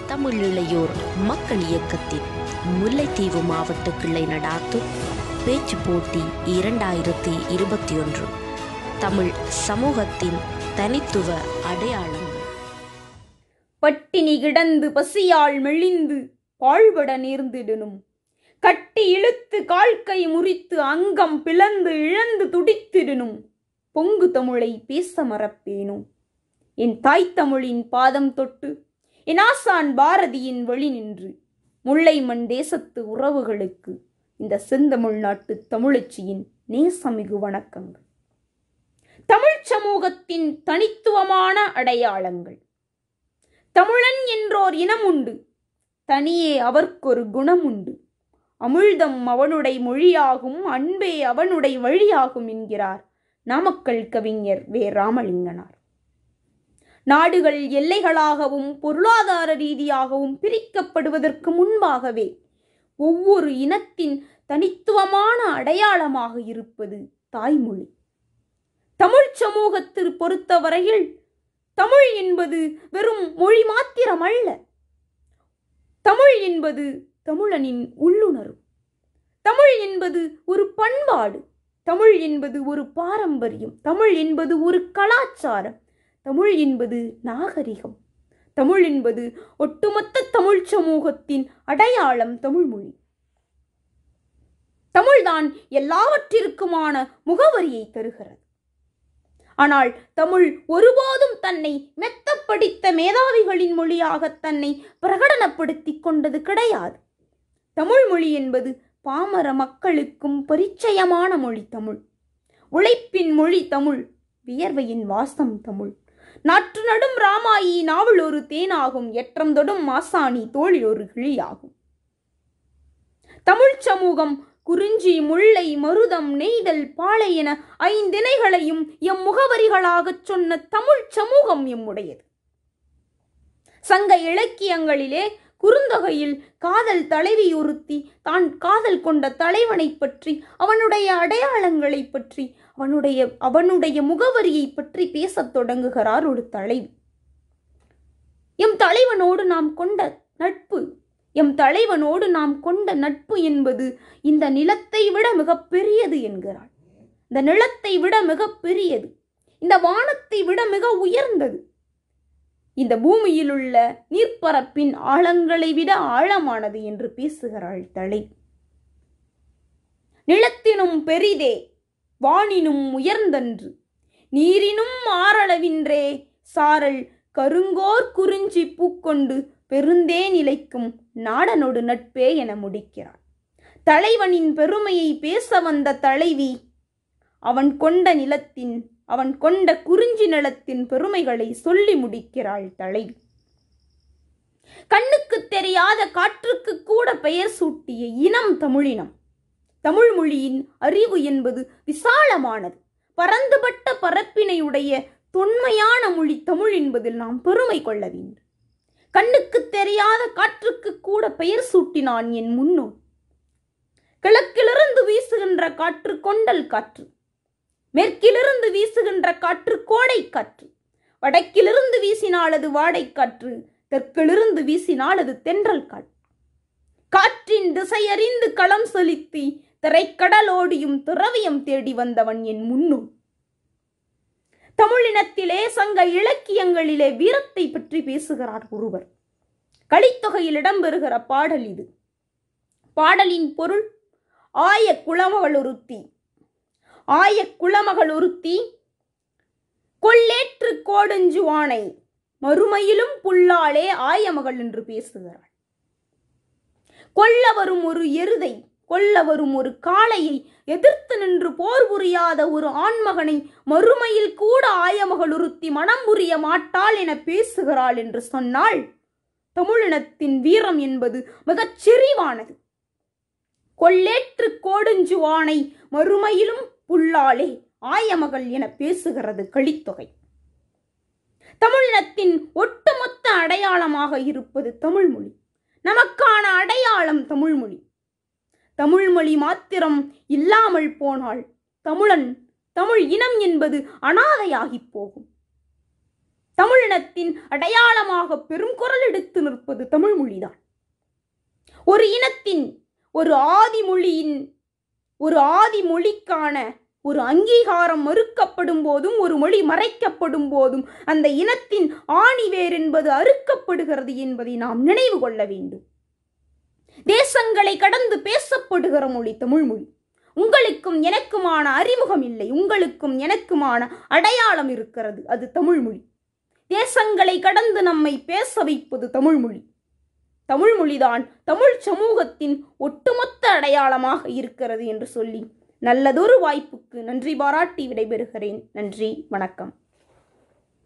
தமிழ் இளையோர் மக்கள் இயக்கத்தின் முல்லைத்தீவு மாவட்ட கிளை நடாத்தும் பேச்சு போட்டி இரண்டாயிரத்தி இருபத்தி ஒன்று தமிழ் சமூகத்தின் தனித்துவ அடையாளங்கள் பட்டினி கிடந்து பசியால் மெலிந்து பாழ்பட நேர்ந்திடனும் கட்டி இழுத்து கால்கை முறித்து அங்கம் பிளந்து இழந்து துடித்திடனும் பொங்கு தமிழை பேச மறப்பேனோ என் தாய் தமிழின் பாதம் தொட்டு என் ஆசான் பாரதியின் வழி நின்று முல்லை மண் தேசத்து உறவுகளுக்கு இந்த செந்தமிழ் நாட்டு தமிழச்சியின் நேசமிகு வணக்கங்கள் தமிழ் சமூகத்தின் தனித்துவமான அடையாளங்கள் தமிழன் என்றோர் இனம் உண்டு தனியே அவர்க்கொரு குணம் உண்டு அமிழ்தம் அவனுடைய மொழியாகும் அன்பே அவனுடைய வழியாகும் என்கிறார் நாமக்கல் கவிஞர் வே ராமலிங்கனார் நாடுகள் எல்லைகளாகவும் பொருளாதார ரீதியாகவும் பிரிக்கப்படுவதற்கு முன்பாகவே ஒவ்வொரு இனத்தின் தனித்துவமான அடையாளமாக இருப்பது தாய்மொழி தமிழ் சமூகத்தில் பொறுத்தவரையில் தமிழ் என்பது வெறும் மொழி மாத்திரம் அல்ல தமிழ் என்பது தமிழனின் உள்ளுணர்வு தமிழ் என்பது ஒரு பண்பாடு தமிழ் என்பது ஒரு பாரம்பரியம் தமிழ் என்பது ஒரு கலாச்சாரம் தமிழ் என்பது நாகரிகம் தமிழ் என்பது ஒட்டுமொத்த தமிழ் சமூகத்தின் அடையாளம் தமிழ்மொழி தமிழ்தான் எல்லாவற்றிற்குமான முகவரியை தருகிறது ஆனால் தமிழ் ஒருபோதும் தன்னை மெத்தப்படித்த மேதாவிகளின் மொழியாக தன்னை பிரகடனப்படுத்திக் கொண்டது கிடையாது தமிழ் மொழி என்பது பாமர மக்களுக்கும் பரிச்சயமான மொழி தமிழ் உழைப்பின் மொழி தமிழ் வியர்வையின் வாசம் தமிழ் நாற்று நடும் ராமாயி நாவல் ஒரு தேனாகும் எற்றம் தொடும் மாசாணி தோழில் ஒரு கிளியாகும் தமிழ் சமூகம் குறிஞ்சி முல்லை மருதம் நெய்தல் பாலை என ஐந்திணைகளையும் எம் முகவரிகளாகச் சொன்ன தமிழ் சமூகம் எம்முடையது சங்க இலக்கியங்களிலே குறுந்தொகையில் காதல் தலைவி ஒருத்தி தான் காதல் கொண்ட தலைவனை பற்றி அவனுடைய அடையாளங்களை பற்றி அவனுடைய அவனுடைய முகவரியை பற்றி பேசத் தொடங்குகிறார் ஒரு தலைவி எம் தலைவனோடு நாம் கொண்ட நட்பு எம் தலைவனோடு நாம் கொண்ட நட்பு என்பது இந்த நிலத்தை விட மிகப் பெரியது என்கிறாள் இந்த நிலத்தை விட மிகப் பெரியது இந்த வானத்தை விட மிக உயர்ந்தது இந்த பூமியில் உள்ள நீர்ப்பரப்பின் ஆழங்களை விட ஆழமானது என்று பேசுகிறாள் தலை நிலத்தினும் பெரிதே வானினும் உயர்ந்தன்று நீரினும் ஆறளவின்றே சாரல் கருங்கோர் குறிஞ்சி பூக்கொண்டு பெருந்தே நிலைக்கும் நாடனொடு நட்பே என முடிக்கிறார் தலைவனின் பெருமையை பேச வந்த தலைவி அவன் கொண்ட நிலத்தின் அவன் கொண்ட குறிஞ்சி நிலத்தின் பெருமைகளை சொல்லி முடிக்கிறாள் தலைவி கண்ணுக்கு தெரியாத காற்றுக்கு கூட பெயர் சூட்டிய இனம் தமிழினம் தமிழ் மொழியின் அறிவு என்பது விசாலமானது பரந்துபட்ட பரப்பினையுடைய தொன்மையான மொழி தமிழ் என்பதில் நாம் பெருமை கொள்ள வேண்டும் கண்ணுக்கு தெரியாத காற்றுக்கு கூட பெயர் சூட்டினான் என் முன்னோர் கிழக்கிலிருந்து வீசுகின்ற காற்று கொண்டல் காற்று மேற்கிலிருந்து வீசுகின்ற காற்று கோடை காற்று வடக்கிலிருந்து வீசினால் அது வாடை காற்று தெற்கிலிருந்து வீசினால் அது தென்றல் காற்று காற்றின் திசையறிந்து களம் செலுத்தி திரைக்கடலோடியும் துறவியம் தேடி வந்தவன் என் முன்னோர் தமிழினத்திலே சங்க இலக்கியங்களிலே வீரத்தை பற்றி பேசுகிறார் ஒருவர் கலித்தொகையில் இடம்பெறுகிற பாடல் இது பாடலின் பொருள் ஆய குளமகள் ஒருத்தி ஆய குளமகள் ஒருத்தி கொள்ளேற்று கோடஞ்சுவானை மறுமையிலும் புல்லாலே ஆயமகள் என்று பேசுகிறாள் கொல்ல வரும் ஒரு எருதை கொல்ல வரும் ஒரு காளையை எதிர்த்து நின்று போர் புரியாத ஒரு ஆண்மகனை மறுமையில் கூட ஆயமகள் ஒருத்தி மனம் புரிய மாட்டாள் என பேசுகிறாள் என்று சொன்னால் தமிழினத்தின் வீரம் என்பது மிகச் செறிவானது கொள்ளேற்று கோடுஞ்சுவானை மறுமையிலும் புல்லாலே ஆயமகள் என பேசுகிறது கலித்தொகை தமிழினத்தின் ஒட்டுமொத்த அடையாளமாக இருப்பது தமிழ்மொழி நமக்கான அடையாளம் தமிழ்மொழி தமிழ்மொழி மாத்திரம் இல்லாமல் போனால் தமிழன் தமிழ் இனம் என்பது அனாதையாகிப் போகும் தமிழினத்தின் அடையாளமாக பெரும் குரல் எடுத்து நிற்பது தமிழ் மொழிதான் ஒரு இனத்தின் ஒரு ஆதி மொழியின் ஒரு ஆதி மொழிக்கான ஒரு அங்கீகாரம் மறுக்கப்படும் போதும் ஒரு மொழி மறைக்கப்படும் போதும் அந்த இனத்தின் ஆணிவேர் என்பது அறுக்கப்படுகிறது என்பதை நாம் நினைவு கொள்ள வேண்டும் தேசங்களை கடந்து பேசப்படுகிற மொழி தமிழ் மொழி உங்களுக்கும் எனக்குமான அறிமுகம் இல்லை உங்களுக்கும் எனக்குமான அடையாளம் இருக்கிறது அது தமிழ் மொழி தேசங்களை கடந்து நம்மை பேச வைப்பது தமிழ் மொழி தமிழ் மொழிதான் தமிழ் சமூகத்தின் ஒட்டுமொத்த அடையாளமாக இருக்கிறது என்று சொல்லி நல்லதொரு வாய்ப்புக்கு நன்றி பாராட்டி விடைபெறுகிறேன் நன்றி வணக்கம்